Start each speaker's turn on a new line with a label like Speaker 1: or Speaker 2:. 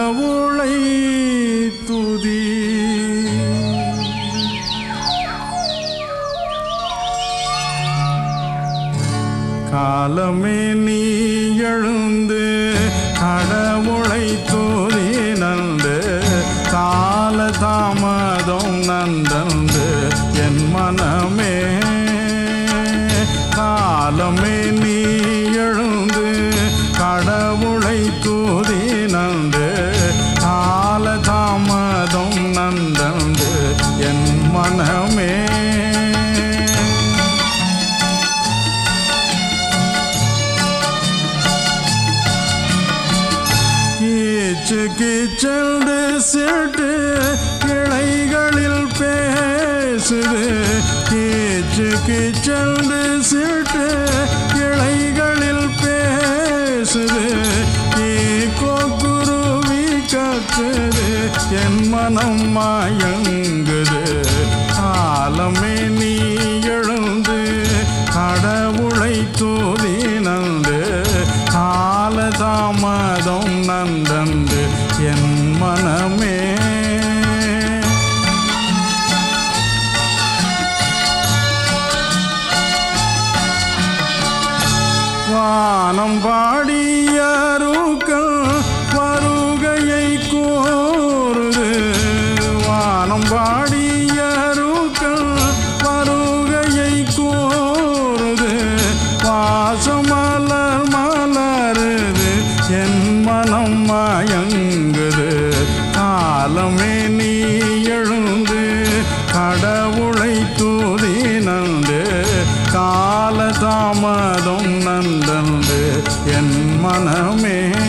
Speaker 1: கடவுளை துதி காலமே நீ எழுந்து கடவுளை தூதி நந்து கால தாமதம் நந்தந்து என் மனமே காலமே நீ எழுந்து கடவுளை தூதி நந்து கால தாமதம் நந்தந்து என் மனமே கீச்சு கீச்சென்று சிட்டு கிளைகளில் பேசுது கீச்சு கீச்சென்று சிட்டு கிளைகளில் பேசுது கீக்கோ குருவி கத்துது என் மனம் மாயங்குது காலமே நீ எழுந்து கடவுளை தூதி நந்து கால தாமதம் நந்தந்து என் மனமே வானம் பாடிய ரூக்கள் வருகையை கோருது வானம் பாடிய ரூக்கள் வருகையை கோருது வாசமலர் மலருது என் மனம் மயங்குது காலமே நீ எழுந்து கடவுளை தூதி நந்து கால தாமதம் நந்தந்து என் மனமே